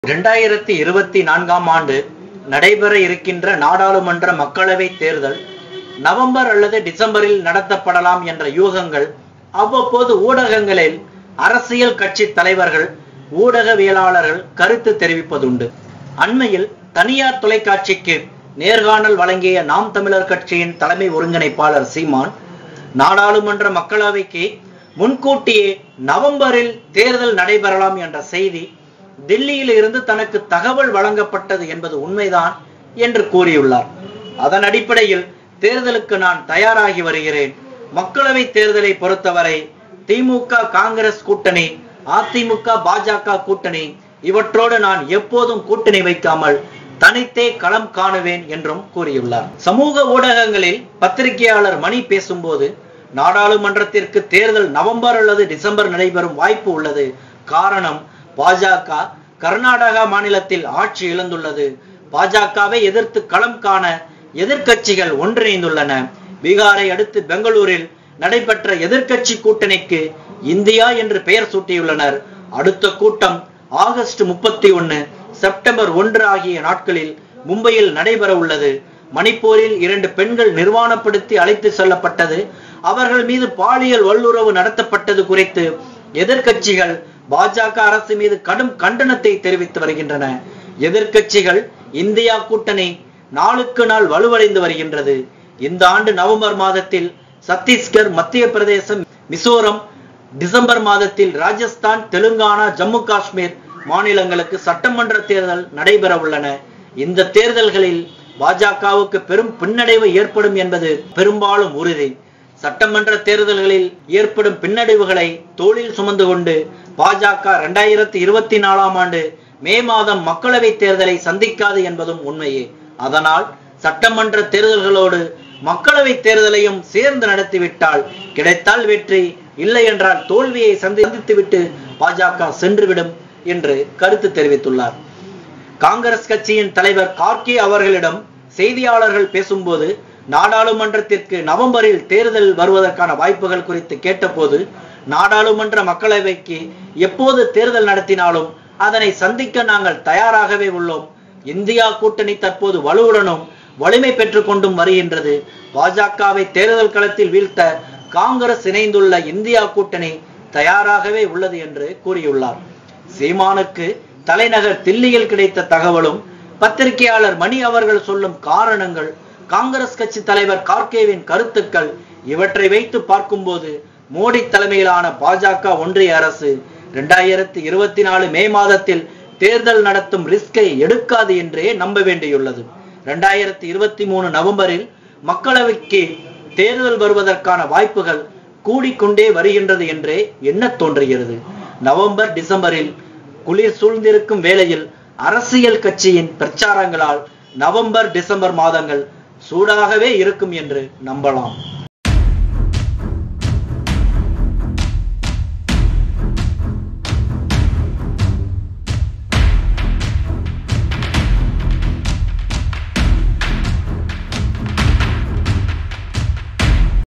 இரண்டாயிரத்தி இருபத்தி நான்காம் ஆண்டு நடைபெற இருக்கின்ற நாடாளுமன்ற மக்களவைத் தேர்தல் நவம்பர் அல்லது டிசம்பரில் நடத்தப்படலாம் என்ற யூகங்கள் அவ்வப்போது ஊடகங்களில் அரசியல் கட்சி தலைவர்கள் ஊடகவியலாளர்கள் கருத்து தெரிவிப்பதுண்டு அண்மையில் தனியார் தொலைக்காட்சிக்கு நேர்காணல் வழங்கிய நாம் தமிழர் கட்சியின் தலைமை ஒருங்கிணைப்பாளர் சீமான் நாடாளுமன்ற மக்களவைக்கு முன்கூட்டியே நவம்பரில் தேர்தல் நடைபெறலாம் என்ற செய்தி டெல்லியில் இருந்து தனக்கு தகவல் வழங்கப்பட்டது என்பது உண்மைதான் என்று கூறியுள்ளார் அதன் அடிப்படையில் தேர்தலுக்கு நான் தயாராகி வருகிறேன் மக்களவை தேர்தலை பொறுத்தவரை திமுக காங்கிரஸ் கூட்டணி அதிமுக பாஜக கூட்டணி இவற்றோடு நான் எப்போதும் கூட்டணி வைக்காமல் தனித்தே களம் காணுவேன் என்றும் கூறியுள்ளார் சமூக ஊடகங்களில் பத்திரிகையாளர் மணி பேசும்போது நாடாளுமன்றத்திற்கு தேர்தல் நவம்பர் அல்லது டிசம்பர் நடைபெறும் வாய்ப்பு உள்ளது காரணம் பாஜக கர்நாடகா மாநிலத்தில் ஆட்சி இழந்துள்ளது பாஜகவை எதிர்த்து களம் காண எதிர்க்கட்சிகள் ஒன்றிணைந்துள்ளன பீகாரை அடுத்து பெங்களூரில் நடைபெற்ற எதிர்க்கட்சி கூட்டணிக்கு இந்தியா என்று பெயர் சூட்டியுள்ளனர் அடுத்த கூட்டம் ஆகஸ்ட் முப்பத்தி ஒன்னு செப்டம்பர் ஒன்று ஆகிய நாட்களில் மும்பையில் நடைபெற உள்ளது மணிப்பூரில் இரண்டு பெண்கள் நிர்வாணப்படுத்தி அழைத்து செல்லப்பட்டது அவர்கள் மீது பாலியல் வல்லுறவு நடத்தப்பட்டது குறித்து எதிர்க்கட்சிகள் பாஜக அரசு மீது கடும் கண்டனத்தை தெரிவித்து வருகின்றன எதிர்க்கட்சிகள் இந்தியா கூட்டணி நாளுக்கு நாள் வலுவடைந்து வருகின்றது இந்த ஆண்டு நவம்பர் மாதத்தில் சத்தீஸ்கர் மத்திய பிரதேசம் மிசோரம் டிசம்பர் மாதத்தில் ராஜஸ்தான் தெலுங்கானா ஜம்மு காஷ்மீர் மாநிலங்களுக்கு சட்டமன்ற தேர்தல் நடைபெற உள்ளன இந்த தேர்தல்களில் பாஜகவுக்கு பெரும் பின்னடைவு ஏற்படும் என்பது பெரும்பாலும் உறுதி சட்டமன்ற தேர்தல்களில் ஏற்படும் பின்னடைவுகளை தோளில் சுமந்து கொண்டு பாஜக இரண்டாயிரத்தி இருபத்தி நாலாம் ஆண்டு மே மாதம் மக்களவை தேர்தலை சந்திக்காது என்பதும் உண்மையே அதனால் சட்டமன்ற தேர்தல்களோடு மக்களவை தேர்தலையும் சேர்ந்து நடத்திவிட்டால் கிடைத்தால் வெற்றி இல்லை என்றால் தோல்வியை சந்தித்துவிட்டு பாஜக சென்றுவிடும் என்று கருத்து தெரிவித்துள்ளார் காங்கிரஸ் கட்சியின் தலைவர் கார்கே அவர்களிடம் செய்தியாளர்கள் பேசும்போது நாடாளுமன்றத்திற்கு நவம்பரில் தேர்தல் வருவதற்கான வாய்ப்புகள் குறித்து கேட்டபோது நாடாளுமன்ற மக்களவைக்கு எப்போது தேர்தல் நடத்தினாலும் அதனை சந்திக்க நாங்கள் தயாராகவே உள்ளோம் இந்தியா கூட்டணி தற்போது வலுவுடனும் வலிமை பெற்றுக் கொண்டும் வருகின்றது பாஜகவை தேர்தல் களத்தில் வீழ்த்த காங்கிரஸ் இணைந்துள்ள இந்தியா கூட்டணி தயாராகவே உள்ளது என்று கூறியுள்ளார் சீமானுக்கு தலைநகர் தில்லியில் கிடைத்த தகவலும் பத்திரிகையாளர் மணி அவர்கள் சொல்லும் காரணங்கள் காங்கிரஸ் கட்சி தலைவர் கார்கேவின் கருத்துக்கள் இவற்றை வைத்து பார்க்கும்போது மோடி தலைமையிலான பாஜக ஒன்றிய அரசு இரண்டாயிரத்தி இருபத்தி நாலு மே மாதத்தில் தேர்தல் நடத்தும் ரிஸ்கை எடுக்காது என்றே நம்ப வேண்டியுள்ளது இரண்டாயிரத்தி இருபத்தி மூணு நவம்பரில் மக்களவைக்கு தேர்தல் வருவதற்கான வாய்ப்புகள் கூடிக்கொண்டே வருகின்றது என்றே எண்ண தோன்றுகிறது நவம்பர் டிசம்பரில் குளிர் சூழ்ந்திருக்கும் வேளையில் அரசியல் கட்சியின் பிரச்சாரங்களால் நவம்பர் டிசம்பர் மாதங்கள் சூடாகவே இருக்கும் என்று நம்பலாம்